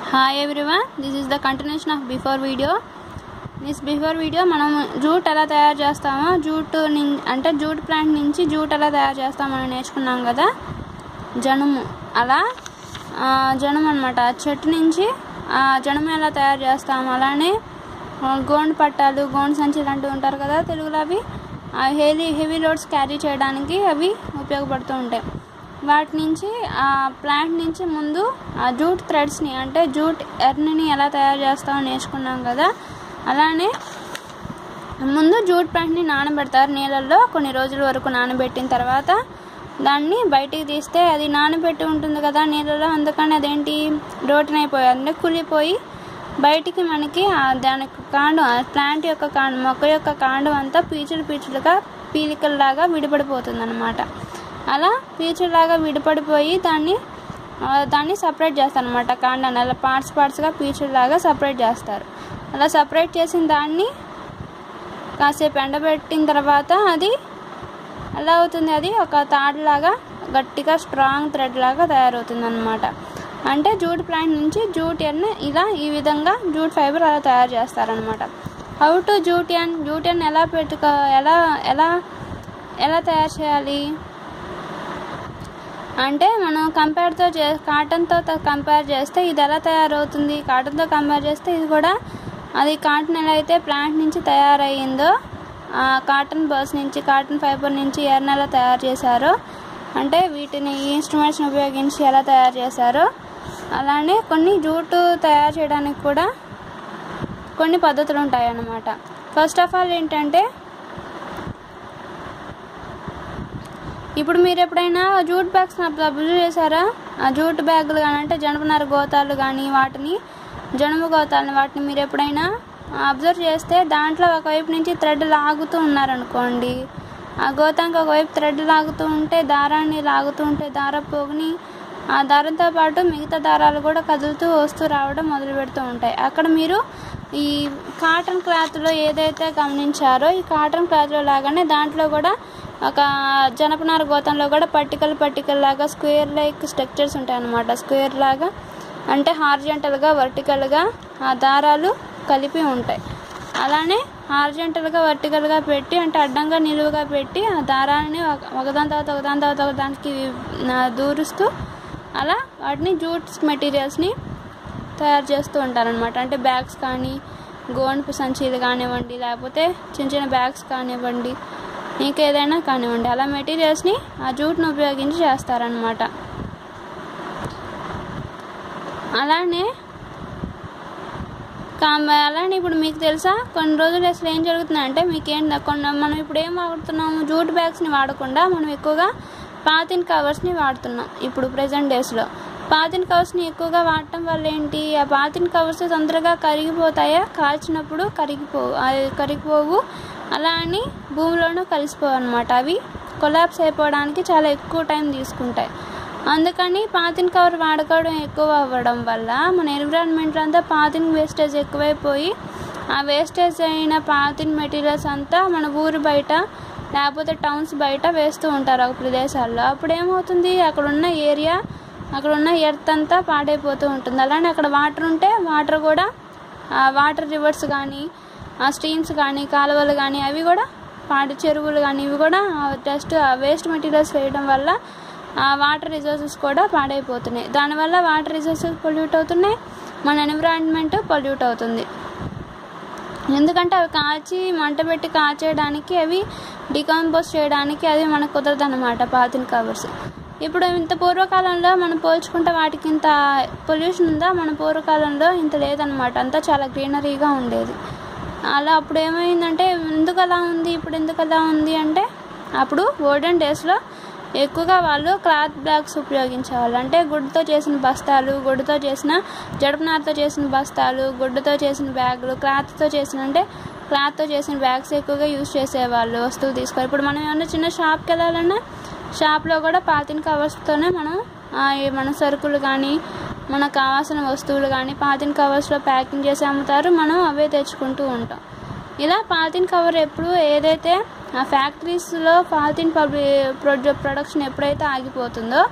hi everyone this is the continuation of before video this before video మనం jute ఎలా తయారు చేస్తామో jute నిం- అంటే జూట్ ప్లాంట్ నుంచి జూట్ ఎలా తయారు చేస్తామని నేర్చుకున్నాం కదా జనుము అలా ఆ, జనుము అనమాట చెట్టు నుంచి ఆ జనుము ఎలా తయారు చేస్తాము అలానే ఆ, గోండు పట్టాలు గోండు సంచి లాంటివి ఉంటారు కదా తెలుగులో అవి ఆ హెవీ హెవీ లోడ్స్ క్యారీ చేయడానికి అవి ఉపయోగపడుతూ ఉంటాయి వాటి నుంచి ఆ ప్లాంట్ నుంచి ముందు ఆ జూట్ థ్రెడ్స్ని అంటే జూట్ ఎర్న్ని ఎలా తయారు చేస్తామో నేర్చుకున్నాం కదా అలానే ముందు జూట్ ప్యాంట్ని నానబెడతారు నీళ్ళల్లో కొన్ని రోజుల వరకు నానబెట్టిన తర్వాత దాన్ని బయటికి తీస్తే అది నానబెట్టి ఉంటుంది కదా నీళ్ళలో అందుకని అదేంటి రోటిన్ అయిపోయి అంటే కుళ్ళిపోయి బయటికి మనకి ఆ దాని యొక్క కాండం ఆ ప్లాంట్ యొక్క కాండం మొక్క యొక్క కాండం అంతా పీచులు పీచులుగా పీలికల్లాగా విడిపడిపోతుంది అనమాట అలా పీచులాగా విడిపడిపోయి దాన్ని ఆ, దాన్ని సపరేట్ చేస్తారు అనమాట కాండాన్ని అలా పార్ట్స్ పార్ట్స్గా పీచులాగా సపరేట్ చేస్తారు అలా సపరేట్ చేసిన దాన్ని కాసేపు ఎండబెట్టిన తర్వాత అది ఎలా అవుతుంది అది ఒక తాడులాగా గట్టిగా స్ట్రాంగ్ థ్రెడ్ లాగా తయారవుతుంది అనమాట అంటే జూట్ ప్లాంట్ నుంచి జూట్ ఎన్ ఇలా ఈ విధంగా జూట్ ఫైబర్ అలా తయారు చేస్తారనమాట how to jute yarn jute yarn ఎలా పెట్టుకో ఎలా ఎలా ఎలా తయారు చేయాలి అంటే మనం కంపేర్తో చే కాటన్తో కంపేర్ చేస్తే ఇది ఎలా తయారవుతుంది కాటన్తో కంపేర్ చేస్తే ఇది కూడా అది కాటన్ ఎలా అయితే ప్లాంట్ నుంచి తయారయ్యిందో ఆ కాటన్ బర్స్ నుంచి కాటన్ ఫైబర్ నుంచి ఎర్న్ ఎలా తయారు చేశారో అంటే వీటిని ఈ ఇన్స్ట్రుమెంట్స్ని ఉపయోగించి ఎలా తయారు చేశారో అలానే కొన్ని జూటు తయారు చేయడానికి కూడా కొన్ని పద్ధతులు ఉంటాయి అన్నమాట ఫస్ట్ ఆఫ్ ఆల్ ఏంటంటే ఇప్పుడు మీరు ఎప్పుడైనా జూట్ బ్యాగ్స్ అబ్జర్వ్ చేశారా ఆ జూట్ బ్యాగులు కానీ అంటే జనపనార గోతాలు కానీ వాటిని జనుము గోతాలని వాటిని మీరు ఎప్పుడైనా అబ్జర్వ్ చేస్తే దాంట్లో ఒకవైపు నుంచి థ్రెడ్ లాగుతూ ఉన్నారనుకోండి ఆ గోతానికి ఒకవైపు థ్రెడ్ లాగుతూ ఉంటే దారాన్ని లాగుతూ ఉంటే దార పోగుని ఆ దారంతో పాటు మిగతా దారాలు కూడా కదులుతూ వస్తూ రావడం మొదలు పెడుతూ ఉంటాయి అక్కడ మీరు ఈ కాటన్ క్లాత్లో ఏదైతే గమనించారో ఈ కాటన్ క్లాత్లో లాగానే దాంట్లో కూడా ఒక జనపనార గోతంలో కూడా పట్టికలు పట్టికల్ లాగా స్క్వేర్ లైక్ స్ట్రక్చర్స్ ఉంటాయి అన్నమాట స్క్వేర్ లాగా అంటే హార్జెంటల్గా వర్టికల్గా ఆ దారాలు కలిపి ఉంటాయి అలానే హార్జెంటల్గా వర్టికల్గా పెట్టి అంటే అడ్డంగా నిలువుగా పెట్టి ఆ దారాన్ని ఒక- ఒకదాని తర్వాత ఒకదాని తర్వాత ఒకదానికి ఆ, దూరుస్తూ అలా వాటిని జూట్స్ మెటీరియల్స్ని తయారు చేస్తూ ఉంటారనమాట అంటే బ్యాగ్స్ కానీ గోండు సంచీలు కానివ్వండి లేకపోతే చిన్న చిన్న బ్యాగ్స్ కానివ్వండి ఇంకేదైనా కానివ్వండి అలా మెటీరియల్స్ని ఆ జూట్ను ఉపయోగించి చేస్తారనమాట అలానే కామ అలానే ఇప్పుడు మీకు తెలుసా కొన్ని రోజులు అసలు ఏం జరుగుతుందంటే మీకు ఏం కొన్ని మనం ఇప్పుడు ఏం వాడుతున్నాము జూట్ బ్యాగ్స్ని వాడకుండా మనం ఎక్కువగా పాతిన్ కవర్స్ని వాడుతున్నాం ఇప్పుడు ప్రజెంట్ డేస్లో పాతిన్ కవర్స్ని ఎక్కువగా వాడటం వల్ల ఏంటి ఆ పాతిన్ కవర్స్ తొందరగా కరిగిపోతాయా కాల్చినప్పుడు కరిగిపో అది కరిగిపోవు అలా అని భూమిలోనూ కలిసిపోవు అనమాట అవి కొలాప్స్ అయిపోవడానికి చాలా ఎక్కువ టైం తీసుకుంటాయి అందుకని పాతిన్ కవర్ వాడుకోవడం ఎక్కువ అవ్వడం వల్ల మన ఎన్విరాన్మెంట్ అంతా పాతిన్ వేస్టేజ్ ఎక్కువైపోయి ఆ వేస్టేజ్ అయిన పాతిన్ మెటీరియల్స్ అంతా మన ఊరు బయట లేకపోతే టౌన్స్ బయట వేస్తూ ఉంటారు ఒక ప్రదేశాల్లో అప్పుడు ఏమవుతుంది అక్కడ ఉన్న ఏరియా అక్కడ ఉన్న ఎర్త్ అంతా పాడైపోతూ ఉంటుంది అలానే అక్కడ వాటర్ ఉంటే వాటర్ కూడా ఆ వాటర్ రివర్స్ కానీ ఆ స్ట్రీమ్స్ కానీ కాలువలు కానీ అవి కూడా పాడి చెరువులు కానీ ఇవి కూడా జస్ట్ ఆ వేస్ట్ మెటీరియల్స్ వేయడం వల్ల ఆ వాటర్ రిసోర్సెస్ కూడా పాడైపోతున్నాయి దానివల్ల వాటర్ రిసోర్సెస్ పొల్యూట్ అవుతున్నాయి మన ఎన్విరాన్మెంట్ పొల్యూట్ అవుతుంది ఎందుకంటే అవి కాల్చి మంట పెట్టి కాల్చేయడానికి అవి డికంపోజ్ చేయడానికి అది మనకు కుదరదు అనమాట పాతిన్ కవర్స్ ఇప్పుడు ఇంత పూర్వకాలంలో మనం పోల్చుకుంటే వాటికి ఇంత పొల్యూషన్ ఉందా మన పూర్వకాలంలో ఇంత లేదనమాట అంతా చాలా గ్రీనరీగా ఉండేది అలా అప్పుడు ఏమైందంటే ఎందుకు అలా ఉంది ఇప్పుడు ఎందుకు అలా ఉంది అంటే అప్పుడు ఓల్డెన్ డేస్లో ఎక్కువగా వాళ్ళు క్లాత్ బ్యాగ్స్ ఉపయోగించేవాళ్ళు అంటే గుడ్డతో చేసిన బస్తాలు గుడ్డతో చేసిన జడపనారతో చేసిన బస్తాలు గుడ్డతో చేసిన బ్యాగులు క్లాత్తో చేసిన అంటే క్లాత్తో చేసిన బ్యాగ్స్ ఎక్కువగా యూజ్ చేసేవాళ్ళు వస్తువు తీసుకొని ఇప్పుడు మనం ఏమన్నా చిన్న షాప్కి వెళ్ళాలన్నా షాప్లో కూడా పాతిన కవర్స్తోనే మనం ఆ, ఈ మన సరుకులు కానీ మనకు కావాల్సిన వస్తువులు కానీ పాతిన కవర్స్లో ప్యాకింగ్ చేసి అమ్ముతారు మనం అవే తెచ్చుకుంటూ ఉంటాం ఇలా పాలిథిన్ కవర్ ఎప్పుడు ఏదైతే ఆ ఫ్యాక్టరీస్లో పాలిథిన్ పబ్లి ప్రొడ్యూ ప్రొడక్షన్ ఎప్పుడైతే ఆగిపోతుందో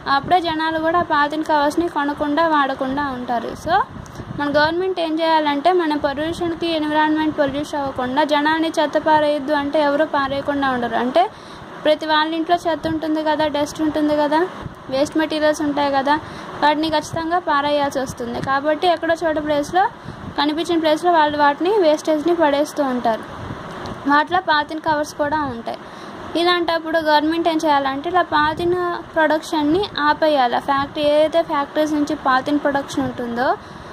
అప్పుడే జనాలు కూడా ఆ పాతిన్ కవర్స్ని కొనకుండా వాడకుండా ఉంటారు సో మన గవర్నమెంట్ ఏం చేయాలంటే మన పొల్యూషన్కి ఎన్విరాన్మెంట్ పొల్యూషన్ అవ్వకుండా జనాన్ని చెత్త పారేయద్దు అంటే ఎవరు పారేయకుండా ఉండరు అంటే ప్రతి వాళ్ళ ఇంట్లో చెత్త ఉంటుంది కదా డస్ట్ ఉంటుంది కదా వేస్ట్ మెటీరియల్స్ ఉంటాయి కదా వాటిని ఖచ్చితంగా పారేయాల్సి వస్తుంది కాబట్టి ఎక్కడో చోట ప్లేస్లో కనిపించిన ప్లేస్లో వాళ్ళు వాటిని వేస్టేజ్ని పడేస్తూ ఉంటారు వాటిలో పాతిన్ కవర్స్ కూడా ఉంటాయి ఇలాంటప్పుడు గవర్నమెంట్ ఏం చేయాలంటే ఇలా పాతిన్ ప్రొడక్షన్ని ఆపేయాలి ఫ్యాక్టరీ ఏదైతే ఫ్యాక్టరీస్ నుంచి పాతిన్ ప్రొడక్షన్ ఉంటుందో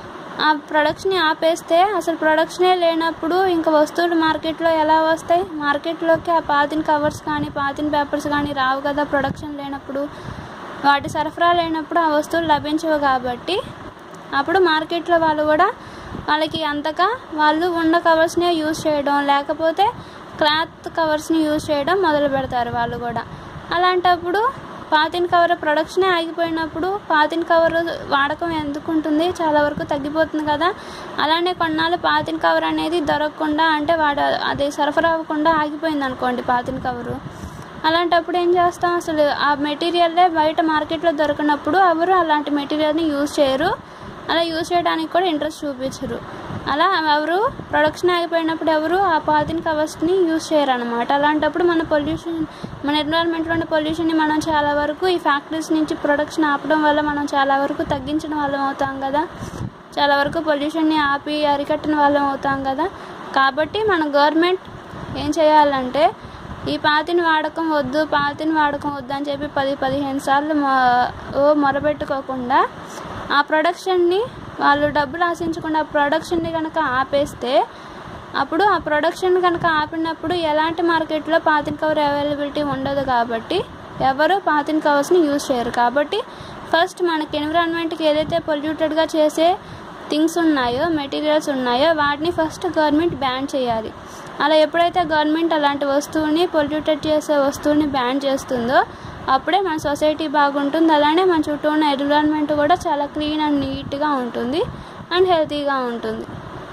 ఆ ప్రొడక్ట్ని ఆపేస్తే అసలు ప్రొడక్షనే లేనప్పుడు ఇంకా వస్తువులు మార్కెట్లో ఎలా వస్తాయి మార్కెట్లోకి ఆ పాతిన్ కవర్స్ కానీ పాతిన్ పేపర్స్ కానీ రావు కదా ప్రొడక్షన్ లేనప్పుడు వాటి సరఫరా లేనప్పుడు ఆ వస్తువులు లభించవు కాబట్టి అప్పుడు మార్కెట్లో వాళ్ళు కూడా వాళ్ళకి అంతగా వాళ్ళు ఉన్న కవర్స్నే యూజ్ చేయడం లేకపోతే క్లాత్ కవర్స్ని యూజ్ చేయడం మొదలు పెడతారు వాళ్ళు కూడా అలాంటప్పుడు పాతిన్ కవర్ ప్రొడక్షనే ఆగిపోయినప్పుడు పాతిన్ కవర్ వాడకం ఎందుకు ఉంటుంది చాలా వరకు తగ్గిపోతుంది కదా అలానే కొన్నాళ్ళు పాతిన్ కవర్ అనేది దొరకకుండా అంటే వాడ అది సరఫరా అవ్వకుండా ఆగిపోయింది అనుకోండి పాతిన్ కవరు అలాంటప్పుడు ఏం చేస్తాం అసలు ఆ మెటీరియల్లే బయట మార్కెట్లో దొరికినప్పుడు ఎవరు అలాంటి మెటీరియల్ని యూజ్ చేయరు అలా యూజ్ చేయడానికి కూడా ఇంట్రెస్ట్ చూపించరు అలా ఎవరు ప్రొడక్షన్ ఆగిపోయినప్పుడు ఎవరు ఆ పాతిన్ కవర్స్ని యూజ్ చేయరు అనమాట అలాంటప్పుడు మన పొల్యూషన్ మన ఎన్విరాన్మెంట్లో ఉన్న పొల్యూషన్ని మనం చాలా వరకు ఈ ఫ్యాక్టరీస్ నుంచి ప్రొడక్షన్ ఆపడం వల్ల మనం చాలా వరకు తగ్గించడం వాళ్ళం అవుతాం కదా చాలా వరకు పొల్యూషన్ని ఆపి అరికట్టిన వాళ్ళం అవుతాం కదా కాబట్టి మన గవర్నమెంట్ ఏం చేయాలంటే ఈ పాతిని వాడకం వద్దు పాతిని వాడకం వద్దు అని చెప్పి పది పదిహేను సార్లు మొ ఓ మొరబెట్టుకోకుండా ఆ ప్రొడక్షన్ని వాళ్ళు డబ్బులు ఆశించకుండా ఆ ప్రొడక్షన్ని కనుక ఆపేస్తే అప్పుడు ఆ ప్రొడక్షన్ కనుక ఆపినప్పుడు ఎలాంటి మార్కెట్లో పాతిన్ కవర్ అవైలబిలిటీ ఉండదు కాబట్టి ఎవరు పాతిన్ కవర్స్ని యూజ్ చేయరు కాబట్టి ఫస్ట్ మనకి ఎన్విరాన్మెంట్కి ఏదైతే పొల్యూటెడ్గా చేసే థింగ్స్ ఉన్నాయో మెటీరియల్స్ ఉన్నాయో వాటిని ఫస్ట్ గవర్నమెంట్ బ్యాన్ చేయాలి అలా ఎప్పుడైతే గవర్నమెంట్ అలాంటి వస్తువుని పొల్యూటెడ్ చేసే వస్తువుని బ్యాన్ చేస్తుందో అప్పుడే మన సొసైటీ బాగుంటుంది అలానే మన చుట్టూ ఉన్న ఎన్విరాన్మెంట్ కూడా చాలా క్లీన్ అండ్ నీట్గా ఉంటుంది అండ్ హెల్తీగా ఉంటుంది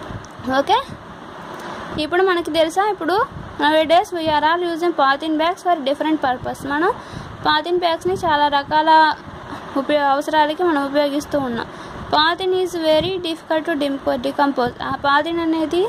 ఓకే ఇప్పుడు మనకి తెలుసా ఇప్పుడు nowadays we are all using polythene bags for different purpose మనం పాతిన్ బ్యాగ్స్ని చాలా రకాల ఉపయోగ అవసరాలకి మనం ఉపయోగిస్తూ ఉన్నాం polythene is very difficult to డింపో డికంపోజ్ ఆ పాతిన్ అనేది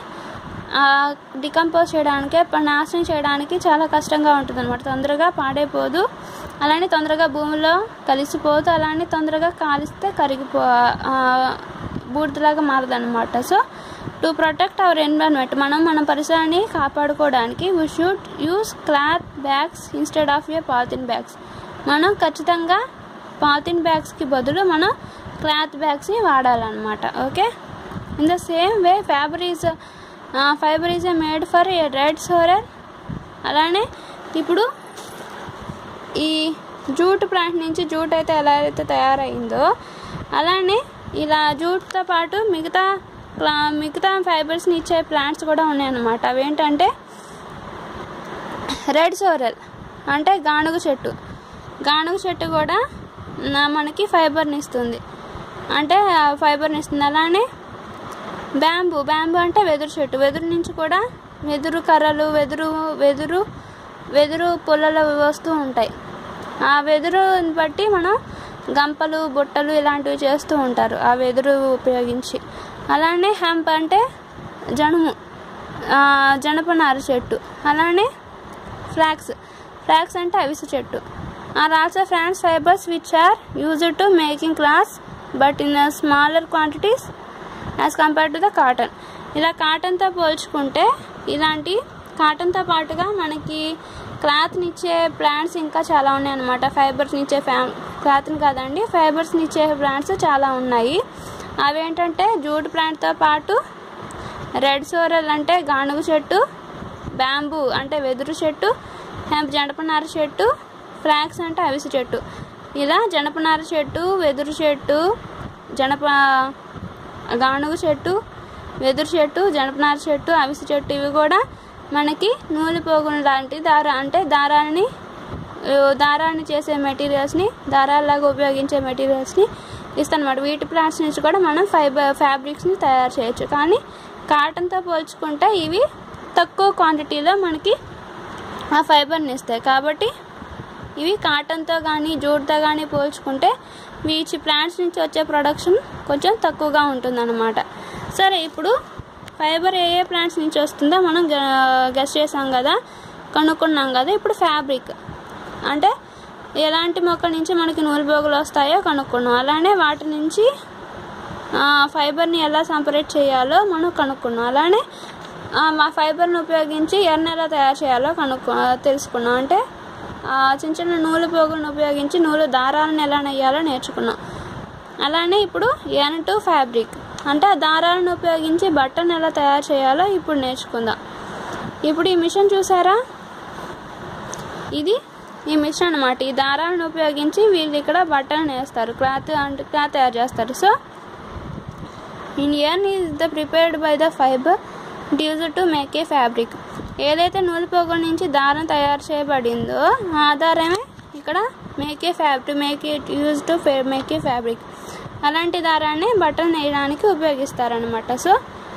డికంపోజ్ చేయడానికి నాశనం చేయడానికి చాలా కష్టంగా ఉంటుంది అనమాట తొందరగా పాడైపోదు అలానే తొందరగా భూమిలో కలిసిపోదు అలానే తొందరగా కాలిస్తే కరిగిపో బూడిదలాగా మారదనమాట so to protect our environment మనం మన పరిసరాన్ని కాపాడుకోవడానికి we should use cloth bags instead of a polythene bags మనం ఖచ్చితంగా పాతిన్ బ్యాగ్స్కి బదులు మనం క్లాత్ బ్యాగ్స్ని వాడాలన్నమాట okay in the same way fabric is fibre is made for a red sorrel అలానే ఇప్పుడు ఈ జూట్ ప్లాంట్ నుంచి జూట్ అయితే ఎలా అయితే తయారైందో అలానే ఇలా జూట్తో పాటు మిగతా మిగతా ఫైబర్స్ని ఇచ్చే ప్లాంట్స్ కూడా ఉన్నాయన్నమాట అవేంటంటే రెడ్ సోరల్ అంటే గానుగ చెట్టు గానుగ చెట్టు కూడా మనకి ఫైబర్ని ఇస్తుంది అంటే ఫైబర్ని ఇస్తుంది అలానే బ్యాంబు బ్యాంబు అంటే వెదురు చెట్టు వెదురు నుంచి కూడా వెదురు కర్రలు వెదురు వెదురు వెదురు పుల్లలు వస్తూ ఉంటాయి ఆ వెదురుని బట్టి మనం గంపలు బుట్టలు ఇలాంటివి చేస్తూ ఉంటారు ఆ వెదురు ఉపయోగించి అలానే హెంప్ అంటే జనుము జనపనార చెట్టు అలానే ఫ్లాక్స్ ఫ్లాక్స్ అంటే అవిసె చెట్టు are also France fibres which are used to making clothes but in smaller quantities as compare to the cotton ఇలా కాటన్తో పోల్చుకుంటే ఇలాంటి కాటన్తో పాటుగా మనకి క్లాత్ని ఇచ్చే ప్లాంట్స్ ఇంకా చాలా ఉన్నాయి అనమాట ఫైబర్స్ని ఇచ్చే ఫ్యా క్లాత్ని కాదండి ఫైబర్స్ని ఇచ్చే ప్లాంట్స్ చాలా ఉన్నాయి అవేంటంటే జూట్ ప్లాంట్తో పాటు రెడ్ సోరల్ అంటే గానుగ చెట్టు బ్యాంబూ అంటే వెదురు చెట్టు హెంప్ జనపనార చెట్టు ఫ్లాక్స్ అంటే అవిసె చెట్టు ఇలా జనపనార చెట్టు వెదురు చెట్టు జనప గానుగ చెట్టు వెదురు చెట్టు జనపనార చెట్టు అవిసె చెట్టు ఇవి కూడా మనకి నూలిపోగులు లాంటి దార అంటే దారాన్ని దారాన్ని చేసే మెటీరియల్స్ని దారాల్లాగా ఉపయోగించే మెటీరియల్స్ని ఇస్తానమాట వీటి ప్లాంట్స్ నుంచి కూడా మనం ఫైబర్ ఫ్యాబ్రిక్స్ని తయారు చేయొచ్చు కానీ కాటన్తో పోల్చుకుంటే ఇవి తక్కువ క్వాంటిటీలో మనకి ఆ ఫైబర్ని ఇస్తాయి కాబట్టి ఇవి కాటన్తో కానీ జూట్తో కానీ పోల్చుకుంటే వీచి ప్లాంట్స్ నుంచి వచ్చే ప్రొడక్షన్ కొంచెం తక్కువగా ఉంటుందన్నమాట సరే ఇప్పుడు ఫైబర్ ఏ ఏ ప్లాంట్స్ నుంచి వస్తుందో మనం గెస్ట్ చేసాం కదా కనుక్కున్నాం కదా ఇప్పుడు ఫ్యాబ్రిక్ అంటే ఎలాంటి మొక్కల నుంచి మనకి నూలు పోగులు వస్తాయో కనుక్కున్నాం అలానే వాటి నుంచి ఆ, ఫైబర్ని ఎలా సపరేట్ చేయాలో మనం కనుక్కున్నాం అలానే ఆ, మా ఫైబర్ని ఉపయోగించి ఎర్రని ఎలా తయారు చేయాలో కనుక్కో తెలుసుకున్నాం అంటే ఆ, చిన్న చిన్న నూలు పోగులను ఉపయోగించి నూలు దారాలను ఎలా నెయ్యాలో నేర్చుకున్నాం అలానే ఇప్పుడు ఎన్ టు ఫ్యాబ్రిక్ అంటే ఆ దారాలను ఉపయోగించి బట్టను ఎలా తయారు చేయాలో ఇప్పుడు నేర్చుకుందాం ఇప్పుడు ఈ మిషన్ చూసారా ఇది ఈ మిషన్ అనమాట ఈ దారాలను ఉపయోగించి వీళ్ళు ఇక్కడ బట్టలు నేస్తారు క్లాత్ అంటే క్లాత్ తయారు చేస్తారు so in yarn is the prepared by the fibre డ్యూజ్ టు మేక్ ఏ ఫ్యాబ్రిక్ ఏదైతే నూలు పోగుల నుంచి దారం తయారు చేయబడిందో ఆ దారమే ఇక్కడ make a fabric make it use to make a fabric అలాంటి దారాన్ని బట్టలు నేయడానికి ఉపయోగిస్తారనమాట so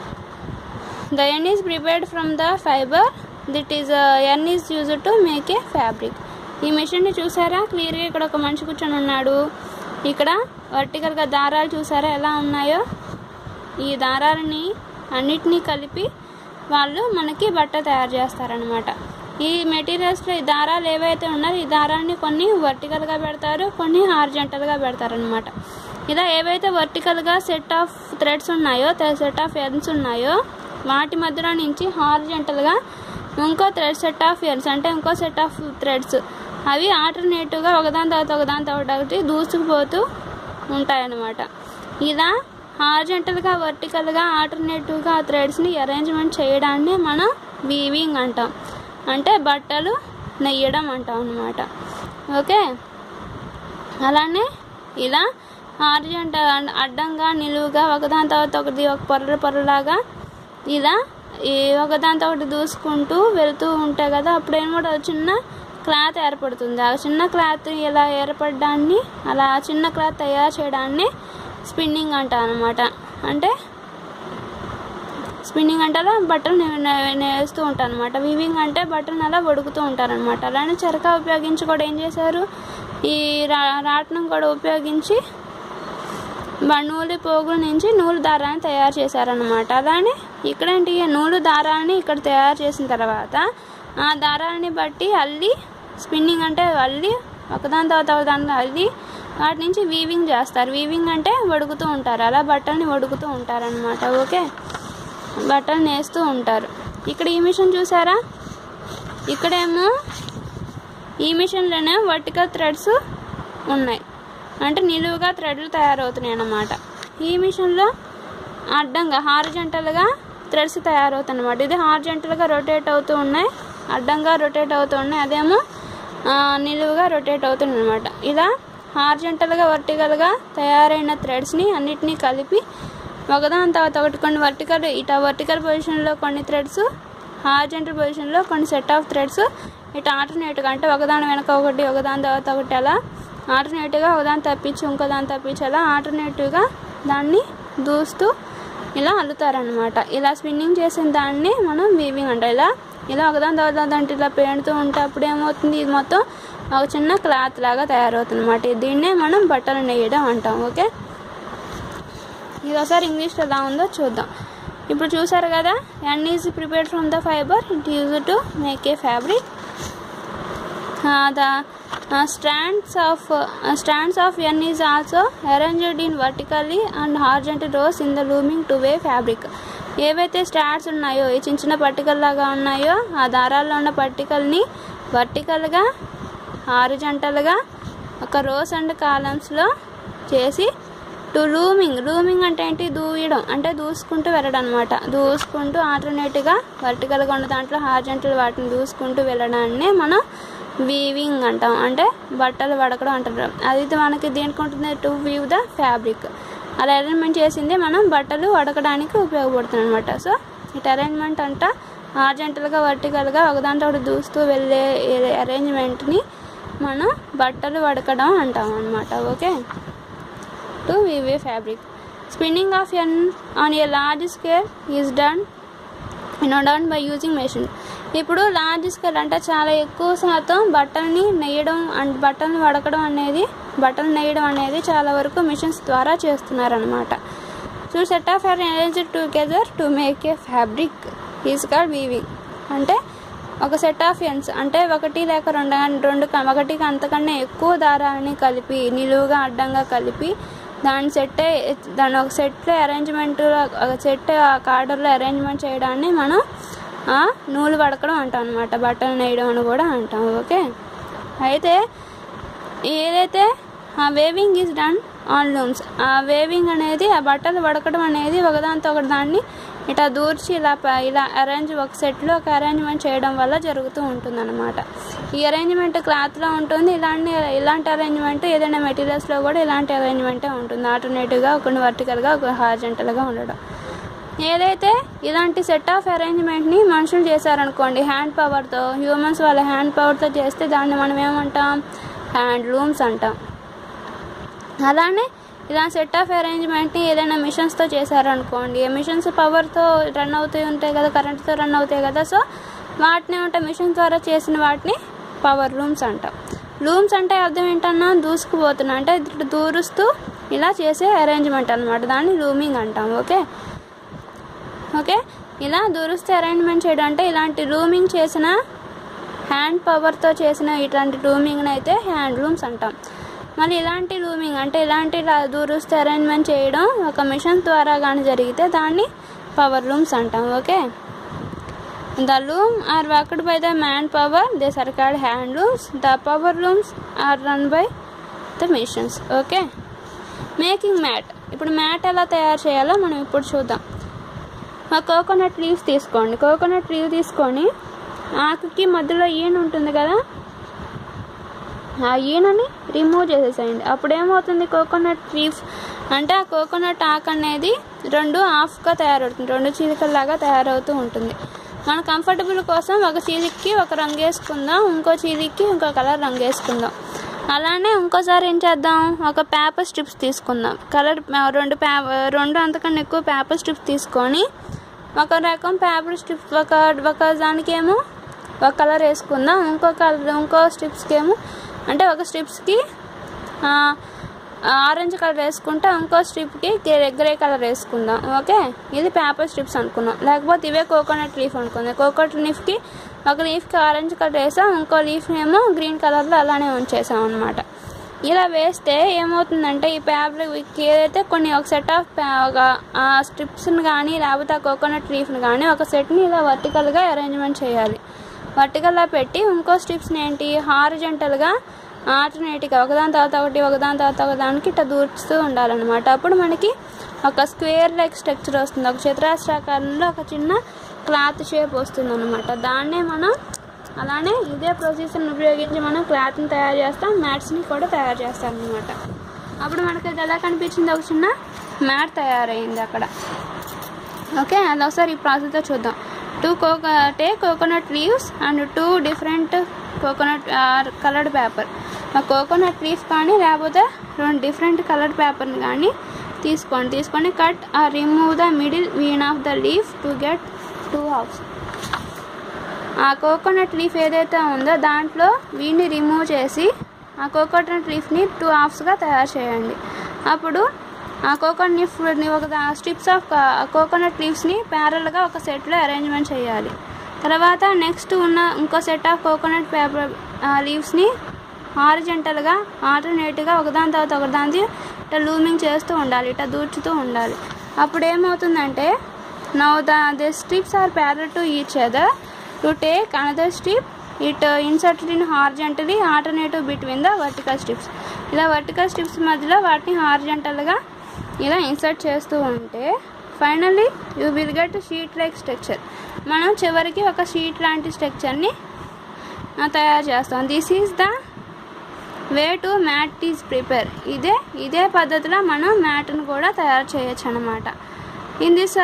the yarn is prepared from the fibre that is yarn is use to make a fabric ఈ మిషన్ని చూసారా క్లియర్గా ఇక్కడ ఒక మనిషి కూర్చొని ఉన్నాడు ఇక్కడ వర్టికల్గా దారాలు చూసారా ఎలా ఉన్నాయో ఈ దారాలని అన్నిటినీ కలిపి వాళ్ళు మనకి బట్ట తయారు చేస్తారనమాట ఈ మెటీరియల్స్లో ఈ దారాలు ఏవైతే ఉన్నాయో ఈ దారాన్ని కొన్ని వర్టికల్గా పెడతారు కొన్ని హార్జెంటల్గా పెడతారనమాట ఇలా ఏవైతే వర్టికల్గా సెట్ ఆఫ్ థ్రెడ్స్ ఉన్నాయో సెట్ ఆఫ్ ఎర్న్స్ ఉన్నాయో వాటి మధ్యలో నుంచి హార్జెంటల్గా ఇంకో థ్రెడ్ సెట్ ఆఫ్ ఎర్న్స్ అంటే ఇంకో సెట్ ఆఫ్ థ్రెడ్స్ అవి ఆల్టర్నేటివ్గా ఒకదాని తర్వాత ఒకదాని తర్వాత ఒకటి దూసుకుపోతూ ఉంటాయన్నమాట ఇలా హార్జెంటల్గా వర్టికల్గా ఆల్టర్నేటివ్గా ఆ థ్రెడ్స్ని అరేంజ్మెంట్ చేయడాన్ని మనం వీవింగ్ అంటాం అంటే బట్టలు నెయ్యడం అంటాం అనమాట ఓకే అలానే ఇలా హార్జెంట అడ్డంగా నిలువుగా ఒకదాని తర్వాత ఒకటి ఒక పొరల పొరలాగా ఇలా ఈ ఒకదానితో ఒకటి దూసుకుంటూ వెళ్తూ ఉంటాయి కదా అప్పుడు ఏమో చిన్న క్లాత్ ఏర్పడుతుంది ఆ చిన్న క్లాత్ ఇలా ఏర్పడడాన్ని అలా చిన్న క్లాత్ తయారు చేయడాన్ని స్పిన్నింగ్ అంటారు అనమాట అంటే స్పిన్నింగ్ అంటే అలా బట్టలు నే- నే- నేస్తూ ఉంటారు అనమాట వీవింగ్ అంటే బట్టలు అలా వడుకుతూ ఉంటారు అనమాట అలానే చరకా ఉపయోగించి కూడా ఏం చేశారు ఈ రా రాట్నం కూడా ఉపయోగించి బ- నూలు పోగుల నుంచి నూలు దారాన్ని తయారు చేశారనమాట అలానే ఇక్కడేంటి నూలు దారాన్ని ఇక్కడ తయారు చేసిన తర్వాత ఆ దారాన్ని బట్టి అల్లి స్పిన్నింగ్ అంటే అల్లి ఒకదాని తర్వాత ఒకదాని అల్లి వాటి నుంచి వీవింగ్ చేస్తారు వీవింగ్ అంటే వడుకుతూ ఉంటారు అలా బట్టల్ని వడుకుతూ ఉంటారనమాట ఓకే బట్టలు నేస్తూ ఉంటారు ఇక్కడ ఈ మిషన్ చూసారా ఇక్కడేమో ఈ మిషన్లోనే వర్టికల్ థ్రెడ్స్ ఉన్నాయి అంటే నిలువుగా థ్రెడ్లు తయారవుతున్నాయి అన్నమాట ఈ మిషన్లో అడ్డంగా హార్జెంటల్గా థ్రెడ్స్ తయారవుతాయి అన్నమాట ఇది హార్జెంటల్గా రొటేట్ అవుతూ ఉన్నాయి అడ్డంగా రొటేట్ అవుతూ ఉన్నాయి అదేమో ఆ, నిలువుగా రొటేట్ అవుతుంది అనమాట ఇలా హార్జెంటల్గా వర్టికల్గా తయారైన థ్రెడ్స్ని అన్నిటినీ కలిపి ఒకదాని తర్వాత ఒకటి కొన్ని వర్టికల్ ఇట వర్టికల్ పొజిషన్లో కొన్ని థ్రెడ్స్ హార్జెంటల్ పొజిషన్లో కొన్ని సెట్ ఆఫ్ థ్రెడ్స్ ఇటు ఆల్టర్నేట్గా అంటే ఒకదాని వెనక ఒకటి ఒకదాని తర్వాత ఒకటి అలా ఆల్టర్నేటివ్గా ఒకదాని తప్పించి ఇంకో దాన్ని తప్పించి అలా ఆల్టర్నేటివ్గా దాన్ని దూస్తూ ఇలా అల్లుతారనమాట ఇలా స్పిన్నింగ్ చేసిన దాన్ని మనం వీవింగ్ అంటాం ఇలా ఇలా ఒకదాని తర్వాత దాంట్లో ఇలా పేడుతూ ఉంటే అప్పుడు ఏమవుతుంది ఇది మొత్తం ఒక చిన్న క్లాత్ లాగా తయారవుతుంది అనమాట దీన్నే మనం బట్టలు నేయడం అంటాం ఓకే ఇది ఒకసారి ఇంగ్లీష్లో ఎలా ఉందో చూద్దాం ఇప్పుడు చూసారు కదా yarn is prepared from the fibre it use to make a fabric the uh, strands of uh, strands of n is also arranged in vertically and horizontal rows in the looming two way fabric ఏవైతే strands ఉన్నాయో ఈ చిన్న చిన్న పట్టికల్ లాగా ఉన్నాయో ఆ దారాల్లో ఉన్న పట్టికల్ని వర్టికల్గా హారిజంటల్గా ఒక రోస్ అండ్ కాలమ్స్లో చేసి టు లూమింగ్ లూమింగ్ అంటే ఏంటి దూయడం అంటే దూసుకుంటూ వెళ్ళడం అనమాట దూసుకుంటూ ఆల్టర్నేట్గా వర్టికల్గా ఉన్న దాంట్లో హార్జెంటల్ వాటిని దూసుకుంటూ వెళ్ళడాన్ని మనం వీవింగ్ అంటాం అంటే బట్టలు వడకడం అంటారు అది మనకి దేనికి ఉంటుంది టు వీవ్ ద ఫ్యాబ్రిక్ అలా అరేంజ్మెంట్ చేసింది మనం బట్టలు వడకడానికి ఉపయోగపడుతుంది అనమాట సో ఇట్ అరేంజ్మెంట్ అంట హార్జెంటల్గా వర్టికల్గా ఒకదాంట్లో ఒకటి దూస్తూ వెళ్ళే అరేంజ్మెంట్ని మనం బట్టలు వడకడం అంటాం అనమాట okay to weave fabric spinning of yarn on a large scale is done you know done by using machine ఇప్పుడు లార్జ్ స్కేల్ అంటే చాలా ఎక్కువ శాతం బట్టల్ని నెయ్యడం అండ్ బట్టల్ని వడకడం అనేది బట్టలు నెయ్యడం అనేది చాలా వరకు మిషన్స్ ద్వారా చేస్తున్నారనమాట so set of arrange together to make a fabric is call weaving అంటే ఒక సెట్ ఆఫ్ ఎన్స్ అంటే ఒకటి లేక రెండు రెండు క- ఒకటికి అంతకన్నా ఎక్కువ దారాలని కలిపి నిలువుగా అడ్డంగా కలిపి దాని సెట్ దాని ఒక సెట్లో అరేంజ్మెంట్ ఒక సెట్ కార్డర్లో అరేంజ్మెంట్ చేయడాన్ని మనం ఆ, నూలు పడకడం అంటాం అనమాట బట్టలు నేయడం అని కూడా అంటాం ఓకే అయితే ఏదైతే ఆ weaving is done on looms ఆ వేవింగ్ అనేది ఆ బట్టలు వడకడం అనేది ఒకదాంతో ఒకటి దాన్ని ఇట్లా దూర్చి ఇలా ప- ఇలా అరేంజ్ ఒక సెట్లో ఒక అరేంజ్మెంట్ చేయడం వల్ల జరుగుతూ ఉంటుంది అనమాట ఈ అరేంజ్మెంట్ క్లాత్లో ఉంటుంది ఇలాంటి ఇలాంటి అరేంజ్మెంట్ ఏదైనా మెటీరియల్స్లో కూడా ఇలాంటి అరేంజ్మెంటే ఉంటుంది ఆల్టర్నేటివ్గా ఒక వర్టికల్గా ఒక హార్జెంటల్గా ఉండడం ఏదైతే ఇలాంటి సెట్ ఆఫ్ అరేంజ్మెంట్ని మనుషులు చేశారనుకోండి హ్యాండ్ పవర్తో హ్యూమన్స్ వాళ్ళ హ్యాండ్ పవర్తో చేస్తే దాన్ని మనం ఏమంటాం హ్యాండ్ లూమ్స్ అంటాం అలానే ఇలా సెట్ ఆఫ్ అరేంజ్మెంట్ని ఏదైనా మిషన్స్తో చేశారనుకోండి మిషన్స్ పవర్తో రన్ అవుతూ ఉంటాయి కదా కరెంట్తో రన్ అవుతాయి కదా సో వాటిని ఉంటాయి మిషన్ ద్వారా చేసిన వాటిని పవర్ లూమ్స్ అంటాం లూమ్స్ అంటే అర్థం ఏంటన్నా దూసుకుపోతున్నా అంటే ఇట్లా దూరుస్తూ ఇలా చేసే అరేంజ్మెంట్ అనమాట దాన్ని లూమింగ్ అంటాం ఓకే ఓకే ఇలా దూరుస్తే అరేంజ్మెంట్ చేయడం అంటే ఇలాంటి లూమింగ్ చేసిన హ్యాండ్ పవర్తో చేసిన ఇట్లాంటి లూమింగ్ని అయితే హ్యాండ్ లూమ్స్ అంటాం మళ్ళీ ఇలాంటి లూమింగ్ అంటే ఇలాంటి ఇలా దూరుస్తే అరేంజ్మెంట్ చేయడం ఒక మిషన్ ద్వారా కానీ జరిగితే దాన్ని పవర్ లూమ్స్ అంటాం okay the loom are worked by the man power they are called hand looms the power looms are run by the machines okay making mat ఇప్పుడు మ్యాట్ ఎలా తయారు చేయాలో మనం ఇప్పుడు చూద్దాం ఆ కోకోనట్ లీవ్స్ తీసుకోండి కోకోనట్ లీవ్ తీసుకొని ఆకుకి మధ్యలో ఈన ఉంటుంది కదా ఆ ఈనని రిమూవ్ చేసేసేయండి అప్పుడు ఏమవుతుంది కోకోనట్ లీఫ్ అంటే ఆ కోకోనట్ ఆకు అనేది రెండు హాఫ్గా తయారవుతుంది రెండు చీలికల్లాగా తయారవుతూ ఉంటుంది మన కంఫర్టబుల్ కోసం ఒక చీలికి ఒక రంగు వేసుకుందాం ఇంకో చీలికి ఇంకో కలర్ రంగు వేసుకుందాం అలానే ఇంకోసారి ఏం చేద్దాం ఒక పేపర్ స్ట్రిప్స్ తీసుకుందాం కలర్ రెండు పే రెండు అంతకన్నా ఎక్కువ పేపర్ స్ట్రిప్స్ తీసుకొని ఒక రకం పేపర్ స్ట్రిప్స్ ఒక ఒక దానికేమో ఒక కలర్ వేసుకుందాం ఇంకో కలర్ ఇంకో స్ట్రిప్స్కి ఏమో అంటే ఒక స్ట్రిప్స్కి ఆరెంజ్ కలర్ వేసుకుంటే ఇంకో స్ట్రిప్కి గ్రే గ్రే కలర్ వేసుకుందాం ఓకే ఇది పేపర్ స్ట్రిప్స్ అనుకున్నాం లేకపోతే ఇవే కోకోనట్ లీఫ్ అనుకుందాం కోకోనట్ లీఫ్కి ఒక లీఫ్కి ఆరెంజ్ కలర్ వేసాం ఇంకో లీఫ్ ఏమో గ్రీన్ కలర్లో అలానే ఉంచేసాం అనమాట ఇలా వేస్తే ఏమవుతుందంటే ఈ పేపర్ ఏదైతే కొన్ని ఒక సెట్ ఆఫ్ ఒక ఆ స్ట్రిప్స్ని కానీ లేకపోతే ఆ కోకోనట్ లీఫ్ని కానీ ఒక సెట్ని ఇలా వర్టికల్గా అరేంజ్మెంట్ చేయాలి వర్టికల్లా పెట్టి ఇంకో స్ట్రిప్స్ని ఏంటి హారిజెంటల్గా ఆల్టర్నేట్గా ఒకదాని తర్వాత ఒకటి ఒకదాని తర్వాత ఒకదానికి ఇట్లా దూర్చుతూ ఉండాలన్నమాట అప్పుడు మనకి ఒక స్క్వేర్ లైక్ స్ట్రక్చర్ వస్తుంది ఒక చతురాస్రాకారంలో ఒక చిన్న క్లాత్ షేప్ వస్తుంది అనమాట దాన్నే మనం అలానే ఇదే ప్రొసీజర్ని ఉపయోగించి మనం క్లాత్ని తయారు చేస్తాం మ్యాట్స్ని కూడా తయారు చేస్తాం అనమాట అప్పుడు మనకి అది ఎలా కనిపించింది ఒక చిన్న మ్యాట్ తయారైంది అక్కడ ఓకే అది ఒకసారి ఈ ప్రాసెస్తో చూద్దాం two coco take coconut leaves and two different coconut coloured paper ఆ కోకోనట్ లీఫ్ కానీ లేకపోతే రెండు డిఫరెంట్ కలర్డ్ పేపర్ని కానీ తీసుకోండి తీసుకొని కట్ ఆ remove the middle vein of the leaf to get two halves ఆ కోకోనట్ లీఫ్ ఏదైతే ఉందో దాంట్లో వీడిని రిమూవ్ చేసి ఆ కోకోనట్ లీఫ్ని టూ హాఫ్స్గా తయారు చేయండి అప్పుడు ఆ కోకోనట్ లీఫ్ని ఒక స్ట్రిప్స్ ఆఫ్ కోకోనట్ లీవ్స్ని ప్యారల్గా ఒక సెట్లో అరేంజ్మెంట్ చేయాలి తర్వాత నెక్స్ట్ ఉన్న ఇంకో సెట్ ఆఫ్ కోకోనట్ పేపర్ లీవ్స్ని హారిజెంటల్గా ఆల్టర్నేట్గా ఒకదాని తర్వాత ఒకదాని ఇట్లా లూమింగ్ చేస్తూ ఉండాలి ఇట్లా దూర్చుతూ ఉండాలి అప్పుడు ఏమవుతుందంటే now the the strips are parallel to each other to take another strip it inserted in horizontally alternative between the vertical strips ఇలా వర్టికల్ స్ట్రిప్స్ మధ్యలో వాటిని హార్జెంటల్గా ఇలా ఇన్సర్ట్ చేస్తూ ఉంటే finally you will get sheet like structure మనం చివరికి ఒక షీట్ లాంటి స్ట్రక్చర్ని తయారు చేస్తాం this is the way to mat is prepare ఇదే ఇదే పద్ధతిలో మనం మ్యాట్ను కూడా తయారు చేయొచ్చు అనమాట in this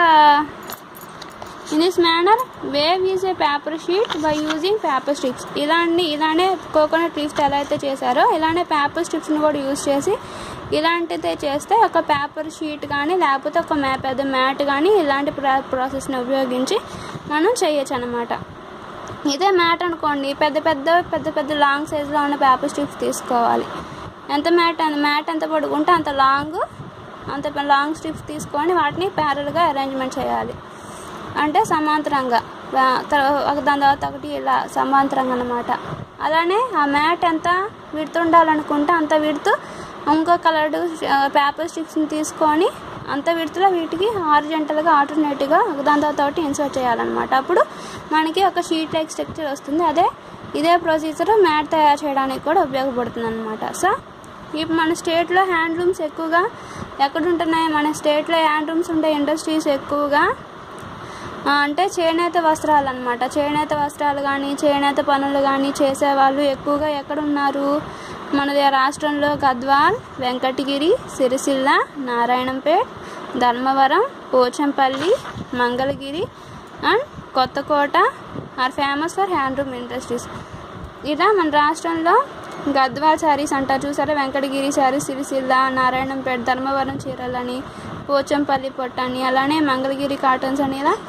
in this manner weave is a paper sheet by using paper strips ఇలాంటి ఇలానే కోకోనట్ లీఫ్స్ ఎలా అయితే చేశారో ఇలానే పేపర్ స్ట్రిప్స్ని కూడా యూజ్ చేసి ఇలాంటిదే చేస్తే ఒక పేపర్ షీట్ కానీ లేకపోతే ఒక మ్యా పెద్ద మ్యాట్ కానీ ఇలాంటి ప్రా ప్రాసెస్ని ఉపయోగించి మనం చేయొచ్చు అనమాట ఇదే మ్యాట్ అనుకోండి పెద్ద పెద్ద పెద్ద పెద్ద లాంగ్ సైజులో ఉన్న పేపర్ స్ట్రిప్స్ తీసుకోవాలి ఎంత మ్యాట్ అంత మ్యాట్ ఎంత పొడుగుంటే అంత లాంగ్ అంత లాంగ్ స్ట్రిప్స్ తీసుకొని వాటిని ప్యారల్గా అరేంజ్మెంట్ చేయాలి అంటే సమాంతరంగా వా- తర్వా- ఒక దాని తర్వాత ఒకటి ఇలా సమాంతరంగా అనమాట అలానే ఆ మ్యాట్ ఎంత విడుతు ఉండాలనుకుంటే అంత విడుతు ఇంకో కలర్డ్ పేపర్ స్టిక్స్ని తీసుకొని అంత విడుతులో వీటికి హారిజెంటల్గా ఆల్టర్నేటివ్గా ఒక దాని తర్వాత ఒకటి ఇన్సర్ట్ చేయాలన్నమాట అప్పుడు మనకి ఒక షీట్ లైక్ స్ట్రక్చర్ వస్తుంది అదే ఇదే ప్రొసీజర్ మ్యాట్ తయారు చేయడానికి కూడా ఉపయోగపడుతుంది అనమాట సో ఇప్పుడు మన స్టేట్లో హ్యాండ్లూమ్స్ ఎక్కువగా ఎక్కడ ఉంటున్నాయి మన స్టేట్లో హ్యాండ్లూమ్స్ ఉండే ఇండస్ట్రీస్ ఎక్కువగా ఆ, అంటే చేనేత వస్త్రాలు అనమాట చేనేత వస్త్రాలు కానీ చేనేత పనులు కానీ చేసేవాళ్ళు ఎక్కువగా ఎక్కడ ఉన్నారు మన దే- రాష్ట్రంలో Gadwal Venkatagiri Sircilla Narayanpet Dharmavaram Pochampally Mangalagiri and Kothakota are famous for handloom industries ఇలా మన రాష్ట్రంలో గద్వాల్ శారీస్ అంటారు చూసారా వెంకటగిరి శారీస్ సిరిసిల్ల నారాయణంపేట ధర్మవరం చీరలని పోచంపల్లి పొట్టని అలానే మంగళగిరి కాటన్స్ అని ఇలా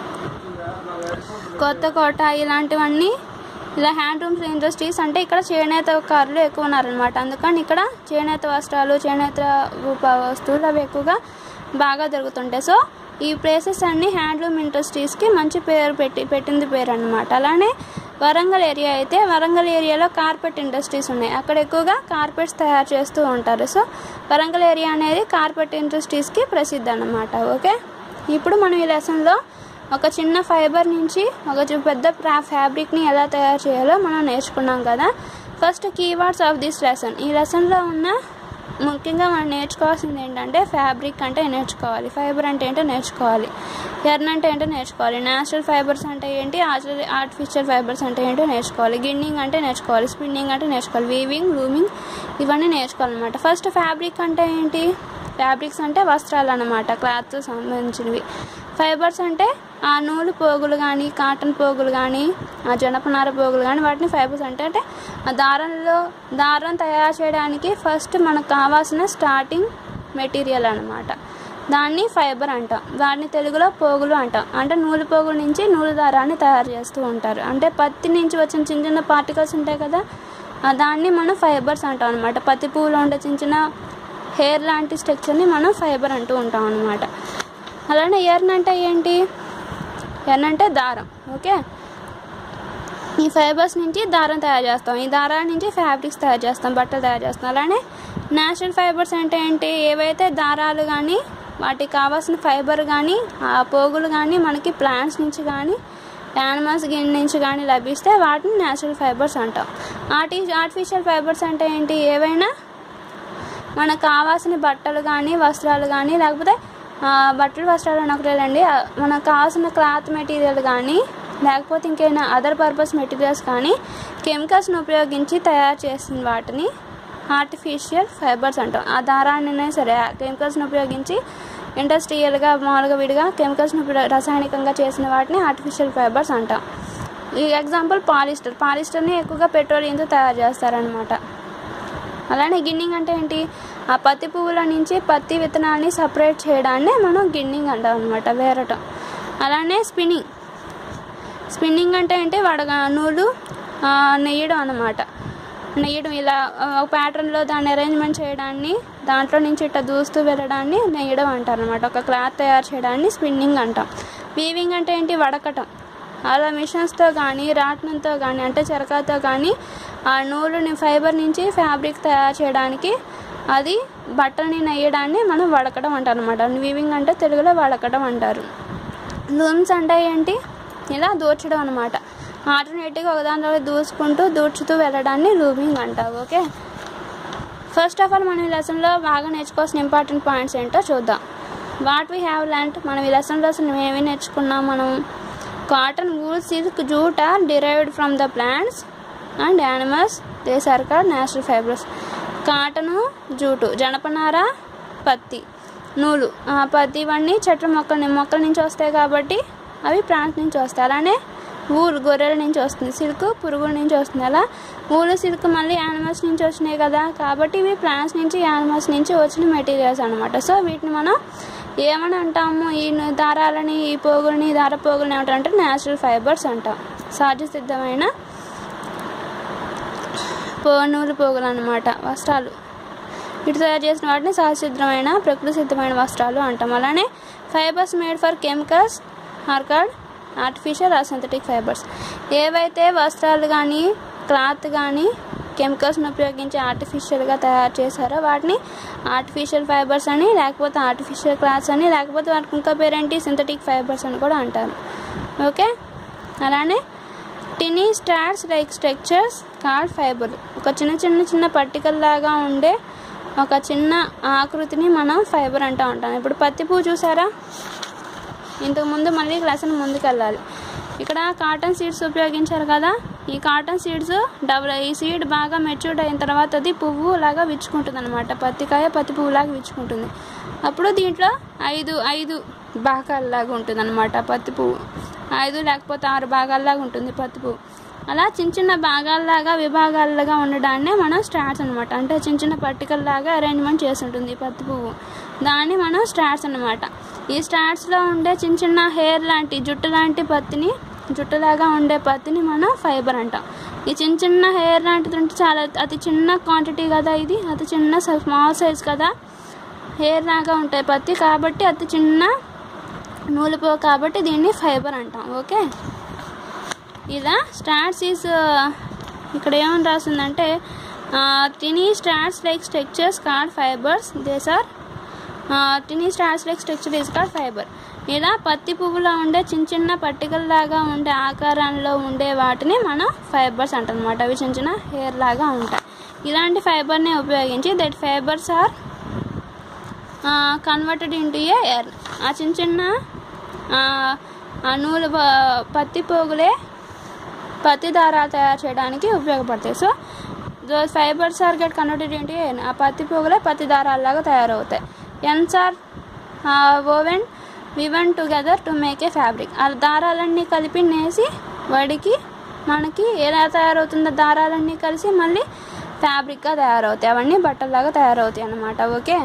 కొత్తకోట ఇలాంటివన్నీ ఇలా హ్యాండ్లూమ్స్ ఇండస్ట్రీస్ అంటే ఇక్కడ చేనేతకారులు ఎక్కువ ఉన్నారనమాట అందుకని ఇక్కడ చేనేత వస్త్రాలు చేనేత ఉప వస్తువులు అవి ఎక్కువగా బాగా దొరుకుతుంటాయి సో ఈ ప్లేసెస్ అన్ని హ్యాండ్లూమ్ ఇండస్ట్రీస్కి మంచి పేరు పెట్టి పెట్టింది పేరు అనమాట అలానే వరంగల్ ఏరియా అయితే వరంగల్ ఏరియాలో కార్పెట్ ఇండస్ట్రీస్ ఉన్నాయి అక్కడ ఎక్కువగా కార్పెట్స్ తయారు చేస్తూ ఉంటారు సో వరంగల్ ఏరియా అనేది కార్పెట్ ఇండస్ట్రీస్కి ప్రసిద్ధి అన్నమాట ఓకే ఇప్పుడు మనం ఈ లెసన్లో ఒక చిన్న ఫైబర్ నుంచి ఒక చి- పెద్ద ప్రా- ఫ్యాబ్రిక్ని ఎలా తయారు చేయాలో మనం నేర్చుకున్నాం కదా first keywords of this lesson ఈ లెసన్లో ఉన్న ముఖ్యంగా మనం నేర్చుకోవాల్సింది ఏంటంటే ఫ్యాబ్రిక్ అంటే నేర్చుకోవాలి ఫైబర్ అంటే ఏంటో నేర్చుకోవాలి ఎర్న్ అంటే ఏంటో నేర్చుకోవాలి న్యాచురల్ ఫైబర్స్ అంటే ఏంటి ఆర్టిఫిషియల్ ఫైబర్స్ అంటే ఏంటో నేర్చుకోవాలి గిన్నింగ్ అంటే నేర్చుకోవాలి స్పిన్నింగ్ అంటే నేర్చుకోవాలి వీవింగ్ లూమింగ్ ఇవన్నీ నేర్చుకోవాలన్నమాట ఫస్ట్ ఫ్యాబ్రిక్ అంటే ఏంటి ఫ్యాబ్రిక్స్ అంటే వస్త్రాలు అన్నమాట క్లాత్ సంబంధించినవి ఫైబర్స్ అంటే ఆ నూలు పోగులు కానీ కాటన్ పోగులు కానీ ఆ జనపనార పోగులు కానీ వాటిని ఫైబర్స్ అంటే అంటే ఆ దారంలో దారం తయారు చేయడానికి ఫస్ట్ మనకు కావాల్సిన స్టార్టింగ్ మెటీరియల్ అన్నమాట దాన్ని ఫైబర్ అంటాం దాన్ని తెలుగులో పోగులు అంటాం అంటే నూలు పోగుల నుంచి నూలు దారాన్ని తయారు చేస్తూ ఉంటారు అంటే పత్తి నుంచి వచ్చిన చిన్న చిన్న పార్టికల్స్ ఉంటాయి కదా ఆ దాన్ని మనం ఫైబర్స్ అంటాం అనమాట పత్తి పువ్వులో ఉండే చిన్న చిన్న హెయిర్ లాంటి స్ట్రక్చర్ని మనం ఫైబర్ అంటూ ఉంటాం అనమాట అలానే ఎర్న్ అంటే ఏంటి ఎర్న్ అంటే దారం ఓకే ఈ ఫైబర్స్ నుంచి దారం తయారు చేస్తాం ఈ దారాల నుంచి ఫ్యాబ్రిక్స్ తయారు చేస్తాం బట్టలు తయారు చేస్తాం అలానే నేచురల్ ఫైబర్స్ అంటే ఏంటి ఏవైతే దారాలు కానీ వాటికి కావాల్సిన ఫైబర్ కానీ ఆ పోగులు కానీ మనకి ప్లాంట్స్ నుంచి కానీ యానిమల్స్ గిన్ నుంచి కానీ లభిస్తే వాటిని నేచురల్ ఫైబర్స్ అంటాం ఆర్టి ఆర్టిఫిషియల్ ఫైబర్స్ అంటే ఏంటి ఏవైనా మనకు కావాల్సిన బట్టలు కానీ వస్త్రాలు కానీ లేకపోతే ఆ, బట్టలు వస్త్రాలు అని ఒకటేనండి ఆ, మనకు కావాల్సిన క్లాత్ మెటీరియల్ కానీ లేకపోతే ఇంకేమైనా అదర్ పర్పస్ మెటీరియల్స్ కానీ కెమికల్స్ని ఉపయోగించి తయారు చేసిన వాటిని ఆర్టిఫిషియల్ ఫైబర్స్ అంటాం ఆ దారాన్ని సరే కెమికల్స్ని ఉపయోగించి ఇండస్ట్రియల్గా మామూలుగా విడిగా కెమికల్స్ని ఉపయో- రసాయనికంగా చేసిన వాటిని ఆర్టిఫిషియల్ ఫైబర్స్ అంటాం ఈ ఎగ్జాంపుల్ పాలిస్టర్ పాలిస్టర్ని ఎక్కువగా పెట్రోలియంతో తయారు చేస్తారనమాట అలానే గిన్నింగ్ అంటే ఏంటి ఆ పత్తి పువ్వుల నుంచి పత్తి విత్తనాన్ని సపరేట్ చేయడాన్ని మనం గిన్నింగ్ అంటాం అనమాట వేరటం అలానే స్పిన్నింగ్ స్పిన్నింగ్ అంటే ఏంటి వడగ నూలు ఆ, నెయ్యడం అన్నమాట నెయ్యడం ఇలా ఆ, ఒక ప్యాటర్న్లో దాన్ని అరేంజ్మెంట్ చేయడాన్ని దాంట్లో నుంచి ఇట్లా దూస్తూ వెళ్ళడాన్ని నెయ్యడం అంటారు అనమాట ఒక క్లాత్ తయారు చేయడాన్ని స్పిన్నింగ్ అంటాం వీవింగ్ అంటే ఏంటి వడకటం అలా మిషన్స్తో కానీ రాట్నంతో కానీ అంటే చెరకాతో కానీ ఆ నూలుని ఫైబర్ నుంచి ఫ్యాబ్రిక్ తయారు చేయడానికి అది బట్టల్ని నెయ్యడాన్ని మనం వడకడం అంటారు అనమాట వీవింగ్ అంటే తెలుగులో వడకడం అంటారు లూమ్స్ అంటే ఏంటి ఇలా దూర్చడం అనమాట ఆల్టర్నేటివ్గా ఒకదానిలో దూసుకుంటూ దూర్చుతూ వెళ్ళడాన్ని లూమింగ్ అంటావు ఓకే ఫస్ట్ ఆఫ్ ఆల్ మనం ఈ లెసన్లో బాగా నేర్చుకోవాల్సిన ఇంపార్టెంట్ పాయింట్స్ ఏంటో చూద్దాం వాట్ వీ హ్యావ్ ల్యాండ్ మనం ఈ లెసన్లో అసలు ఏమేమి నేర్చుకున్నాం మనం cotton wool silk jute are derived from the plants and animals these are called natural fibres cotton jute జనపనార పత్తి నూలు ఆ పత్తి ఇవన్నీ చెట్ల మొక్కల మొక్కల నుంచి వస్తాయి కాబట్టి అవి ప్లాంట్ నుంచి వస్తాయి అలానే ఊలు గొర్రెల నుంచి వస్తుంది సిల్క్ పురుగుల నుంచి వస్తుంది అలా ఊలు సిల్క్ మళ్ళీ యానిమల్స్ నుంచి వచ్చినాయి కదా కాబట్టి ఇవి ప్లాంట్స్ నుంచి యానిమల్స్ నుంచి వచ్చిన మెటీరియల్స్ అనమాట సో వీటిని మనం ఏమని అంటాము ఈ ను- దారాలని ఈ పోగులని ఈ దార పోగులని ఏమంటారంటే న్యాచురల్ ఫైబర్స్ అంటాం సహజ సిద్ధమైన పో నూలు పోగులు అనమాట వస్త్రాలు ఇటు తయారు చేసిన వాటిని సహసిద్ధమైన ప్రకృతి సిద్ధమైన వస్త్రాలు అంటాం అలానే fibres made for chemicals are called artificial or synthetic fibres ఏవైతే వస్త్రాలు కానీ క్లాత్ కానీ కెమికల్స్ని ఉపయోగించి ఆర్టిఫిషియల్గా తయారు చేశారో వాటిని ఆర్టిఫిషియల్ ఫైబర్స్ అని లేకపోతే ఆర్టిఫిషియల్ క్లాత్స్ అని లేకపోతే వాటికి ఇంకా పేరేంటి సింథటిక్ ఫైబర్స్ అని కూడా అంటారు ఓకే అలానే tiny stars like structures called fibre ఒక చిన్న చిన్న చిన్న పట్టికల్ లాగా ఉండే ఒక చిన్న ఆకృతిని మనం ఫైబర్ అంటూ ఉంటాం ఇప్పుడు పత్తి పువ్వు చూసారా ఇంతకు ముందు మళ్ళీ లెసన్ ముందుకు వెళ్ళాలి ఇక్కడ కాటన్ సీడ్స్ ఉపయోగించారు కదా ఈ కాటన్ సీడ్స్ డబుల్ ఈ సీడ్ బాగా మెచ్యూర్డ్ అయిన తర్వాత అది పువ్వు లాగా విచ్చుకుంటుంది అనమాట పత్తికాయ పత్తి పువ్వు లాగా విచ్చుకుంటుంది అప్పుడు దీంట్లో ఐదు ఐదు భాగాల్లాగా ఉంటుంది అనమాట పత్తి పువ్వు ఐదు లేకపోతే ఆరు భాగాల్లాగా ఉంటుంది పత్తి పువ్వు అలా చిన్న చిన్న భాగాల్లాగా విభాగాలుగా ఉండడాన్నే మనం స్టార్ట్స్ అనమాట అంటే చిన్న చిన్న పట్టికల్లాగా అరేంజ్మెంట్ చేసి ఉంటుంది ఈ పత్తి పువ్వు దాన్ని మనం స్టార్ట్స్ అనమాట ఈ స్టార్ట్స్లో ఉండే చిన్న చిన్న హెయిర్ లాంటి జుట్టు లాంటి పత్తిని జుట్టులాగా ఉండే పత్తిని మనం ఫైబర్ అంటాం ఈ చిన్న చిన్న హెయిర్ లాంటిది ఉంటే చాలా అతి చిన్న క్వాంటిటీ కదా ఇది అతి చిన్న స్మాల్ సైజ్ కదా హెయిర్ లాగా ఉంటాయి పత్తి కాబట్టి అతి చిన్న నూలుపో కాబట్టి దీన్ని ఫైబర్ అంటాం ఓకే ఇలా స్టార్ట్స్ ఈజ్ ఇక్కడ ఏమని రాసిందంటే tiny starts like structures called fibres these are tiny starts like structure is called fibre ఇలా పత్తి పువ్వులో ఉండే చిన్న చిన్న పట్టికల్లాగా ఉండే ఆకారంలో ఉండే వాటిని మనం ఫైబర్స్ అంటాం అనమాట అవి చిన్న చిన్న హెయిర్ లాగా ఉంటాయి ఇలాంటి ఫైబర్ని ఉపయోగించి that fibres are converted into a air ఆ చిన్న చిన్న ఆ నూలు పత్తి పోగులే పత్తి దారాలు తయారు చేయడానికి ఉపయోగపడతాయి so those fibres are get converted ఏంటి ఆ పత్తి పోగులే పత్తి దారాల్లాగా తయారవుతాయి yarns are woven woven together to make a fabric ఆ దారాలన్నీ కలిపి నేసి వడికి మనకి ఎలా తయారవుతుందో దారాలన్నీ కలిసి మళ్ళీ ఫ్యాబ్రిక్గా తయారవుతాయి అవన్నీ బట్టల్లాగా తయారవుతాయి అన్నమాట ఓకే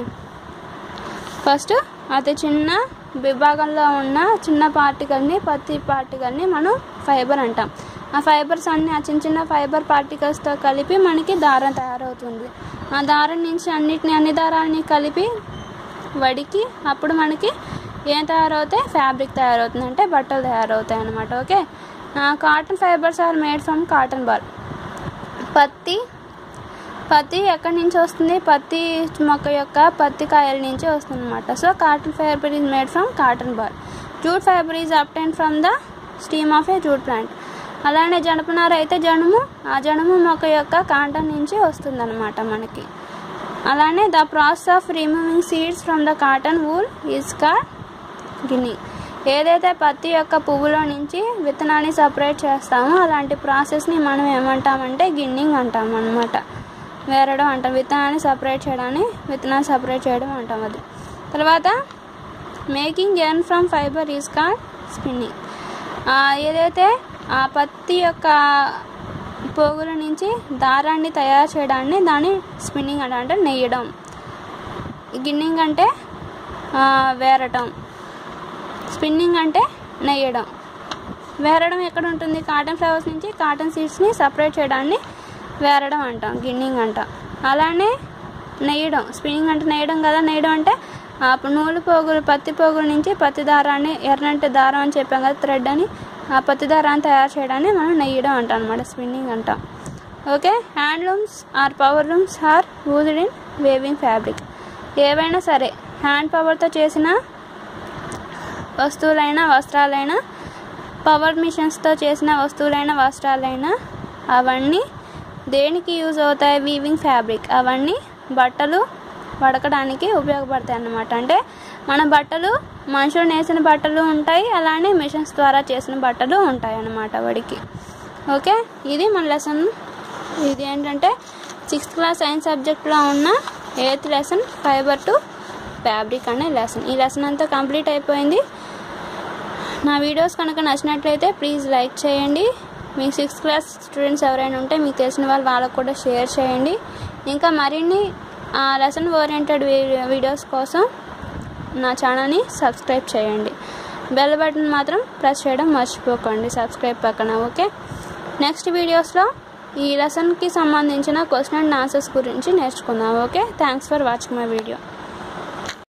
ఫస్ట్ అతి చిన్న విభాగంలో ఉన్న చిన్న పార్టికల్ని పత్తి పార్టికల్ని మనం ఫైబర్ అంటాం ఆ ఫైబర్స్ అన్ని ఆ చిన్న చిన్న ఫైబర్ పార్టికల్స్తో కలిపి మనకి దారం తయారవుతుంది ఆ దారం నుంచి అన్నిటిని అన్ని దారాలని కలిపి వడికి అప్పుడు మనకి ఏం తయారవుతాయి ఫ్యాబ్రిక్ తయారవుతుంది అంటే బట్టలు తయారవుతాయి అనమాట okay cotton fibres are made from cotton ball పత్తి పత్తి ఎక్కడి నుంచి వస్తుంది పత్తి మొక్క యొక్క పత్తి కాయల నుంచి వస్తుంది అనమాట so cotton fibre is made from cotton ball jute fibre is obtained from the stem of a jute plant అలానే జనపనార అయితే జనుము ఆ జనుము మొక్క యొక్క కాండం నుంచి వస్తుందన్నమాట మనకి అలానే the process of removing seeds from the cotton wool is called గిన్ని ఏదైతే పత్తి యొక్క పువ్వులో నుంచి విత్తనాన్ని సపరేట్ చేస్తామో అలాంటి ప్రాసెస్ని మనం ఏమంటామంటే గిన్నింగ్ అంటాం అనమాట వేరడం అంటాం విత్తనాన్ని సపరేట్ చేయడాన్ని విత్తనాన్ని సపరేట్ చేయడం అంటాం అది తర్వాత making yarn from fibre is called spinning ఏదైతే ఆ పత్తి యొక్క పోగుల నుంచి దారాన్ని తయారు చేయడాన్ని దాన్ని స్పిన్నింగ్ అంట అంటే నెయ్యడం గిన్నింగ్ అంటే వేరటం స్పిన్నింగ్ అంటే నెయ్యడం వేరడం ఎక్కడ ఉంటుంది కాటన్ ఫ్లవర్స్ నుంచి కాటన్ సీడ్స్ని సపరేట్ చేయడాన్ని వేరడం అంటాం గిన్నింగ్ అంటాం అలానే నెయ్యడం స్పిన్నింగ్ అంటే నెయ్యడం కదా నెయ్యడం అంటే ఆ నూలు పోగులు పత్తి పోగుల నుంచి పత్తి దారాన్ని ఎర్రంటే దారం అని చెప్పాం కదా థ్రెడ్ అని ఆ పత్తి దారాన్ని తయారు చేయడాన్ని మనం నెయ్యడం అంటాం అనమాట స్పిన్నింగ్ అంటాం okay handlooms or power looms are used in weaving fabric ఏవైనా సరే హ్యాండ్ పవర్తో చేసిన వస్తువులైనా వస్త్రాలైనా పవర్ మిషన్స్తో చేసిన వస్తువులైన వస్త్రాలైనా అవన్నీ దేనికి యూజ్ అవుతాయి వీవింగ్ ఫ్యాబ్రిక్ అవన్నీ బట్టలు వడకడానికి ఉపయోగపడతాయి అన్నమాట అంటే మన బట్టలు మనుషులు నేసిన బట్టలు ఉంటాయి అలానే మిషన్స్ ద్వారా చేసిన బట్టలు ఉంటాయి అన్నమాట వాడికి ఓకే ఇది మన లెసన్ ఇది ఏంటంటే సిక్స్త్ క్లాస్ సైన్స్ సబ్జెక్ట్లో ఉన్న eighth lesson fibre to fabric అనే లెసన్ ఈ లెసన్ అంతా కంప్లీట్ అయిపోయింది నా వీడియోస్ కనుక నచ్చినట్లయితే ప్లీజ్ లైక్ చేయండి మీకు సిక్స్త్ క్లాస్ స్టూడెంట్స్ ఎవరైనా ఉంటే మీకు తెలిసిన వాళ్ళు వాళ్ళకు కూడా షేర్ చేయండి ఇంకా మరిన్ని లెసన్ ఓరియంటెడ్ వీడియోస్ కోసం నా ఛానల్ని సబ్స్క్రైబ్ చేయండి బెల్ బటన్ మాత్రం ప్రెస్ చేయడం మర్చిపోకండి సబ్స్క్రైబ్ పక్కన ఓకే నెక్స్ట్ వీడియోస్లో ఈ లెసన్కి సంబంధించిన క్వశ్చన్ అండ్ ఆన్సర్స్ గురించి నేర్చుకుందాం okay thanks for watching my video